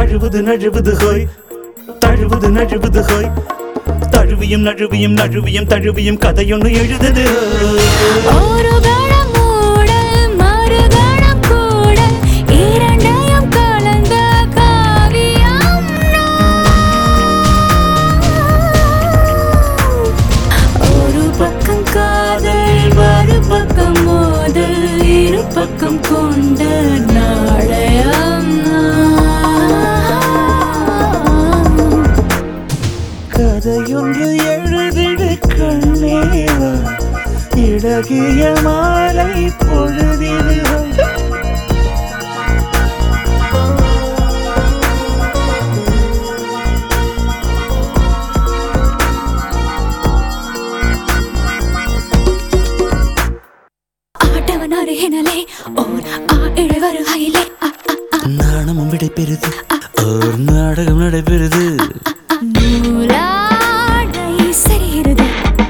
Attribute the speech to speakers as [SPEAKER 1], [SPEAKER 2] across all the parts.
[SPEAKER 1] தழுவுது நழுவுது ஹோய் தழுவுது நழுவுது ஹோய் தழுவியும் நழுவியும் நழுவியும் தழுவியும் கதையொன்று எழுதுது
[SPEAKER 2] ஒரு கணம் மூடல் மறுகணம் கூடல் இரண்டையும் கலந்த காவியம் ஒரு பக்கம் காதல் மறுபக்கம் மோதல் இரு பக்கம் கொண்ட நாடயம்
[SPEAKER 1] கதையொன்று எழுதிடு கண்ணேவா இழகிய மாலை பொழுதிடு
[SPEAKER 2] ஆட்டவன் அருகினலே ஓர் ஆ இழவருகையிலே அ அ அ
[SPEAKER 1] நாணமும் விடைபெறுது ஒரு நாடகம் நடைபெறுது
[SPEAKER 2] நூலாடை சரிகிறது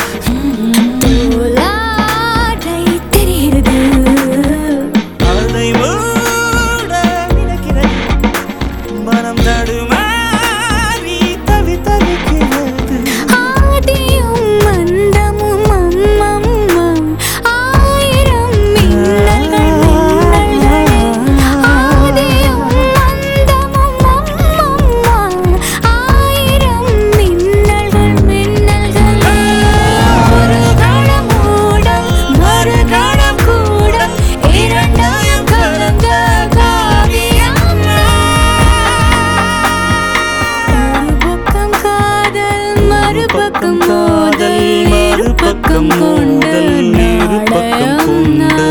[SPEAKER 2] நூலாடை தெரிகிறது
[SPEAKER 1] அதை மூட நினைக்கிறது மனம் தடுமாறி தவி தவிக்கிறது
[SPEAKER 2] ஆதியும் மந்தமும் அம்மம்மம் ஆயிரம் மின்னல்கள் மின்னல்களே ஆதியும் மந்தமும் அம்மம்மம் ஆயிரம் மின்னல்கள் மின்னல்களே ஒரு கணம் மூடல் மறு கணம் கூடல் இரண்டையும் கலந்த காவியம் ஒரு பக்கம் காதல் மறுபக்கம் மோதல் மறுபக்கம் கொண்டல்
[SPEAKER 1] இரு பக்கம் கொண்ட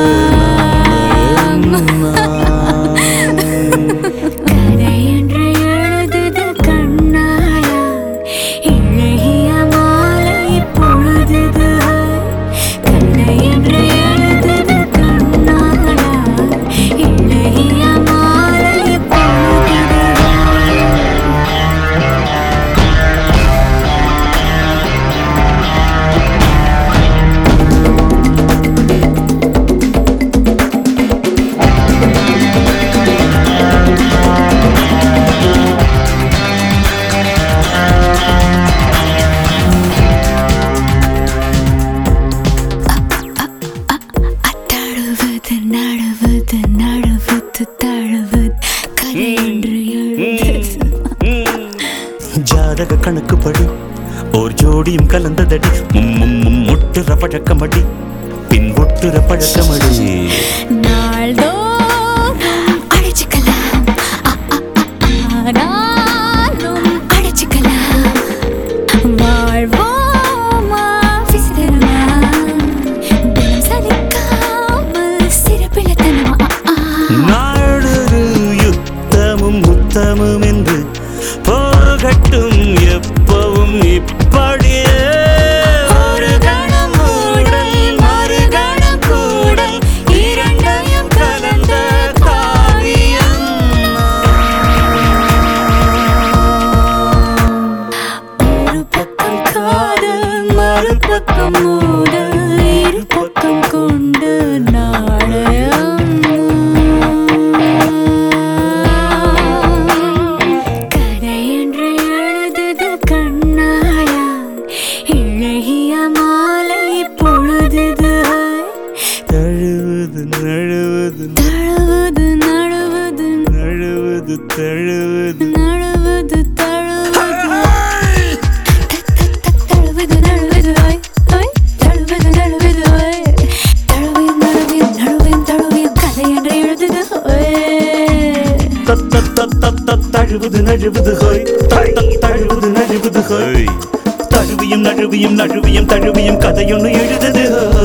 [SPEAKER 2] கதை என்று எழுதுது கண்ணாயா இழகிய மாலை பொழுதுது கதை என்று எழுதுது கண்ணாயா இழகிய மாலை பொழுதுது தழுவது நழுவது நழுவது தழுவது கதை என்று எழுதுது
[SPEAKER 1] ஜாதக கணக்குப்படி ஓர் ஜோடியும் கலந்ததடி மும் மும் மும் முட்டுற பழக்கமடி பின் ஒட்டுற பழக்கமடி
[SPEAKER 2] நாள்தோறும் அழைச்சிக்கலாம் அ, அ, அ, ஆனாலும் அழைச்சிக்கலாம் வாழ்வோமா விசிறமா தினம் சலிக்காமல் சிறப்பிழத்தனமா
[SPEAKER 1] நாடொரு யுத்தமும் முத்தமும் என்று போகட்டும் எப்பவும் இப்படியே ஒரு கணம் மூடல் மறு கணம் கூடல் இரண்டையும் கலந்த காவியம்
[SPEAKER 2] ஒரு பக்கம் காதல் மறுபக்கம் மூடல் இரு பக்கம் கொண்டு நாடயம் கதை என்று எழுதுது கண்ணாயா இழகிய மாலை பொழுதுது
[SPEAKER 1] தழுவது நழுவது
[SPEAKER 2] தழுவது நழுவது
[SPEAKER 1] நழுவது தழுவது
[SPEAKER 2] நழுவது தழுவது தழுவது நழுவது ஓய் ஓய் தழுவது நழுவது ஓய் தழுவியும் நழுவியும் நழுவியும் தழுவியும் கதை என்று எழுதுது ஓய்
[SPEAKER 1] தத் தத் தத் தத் தத் தழுவது நழுவது ஹோய் தத் தத் தழுவது நழுவது ஹோய் தழுவியும் நழுவியும் நழுவியும் தழுவியும் கதையொன்று எழுதுது ஹோய்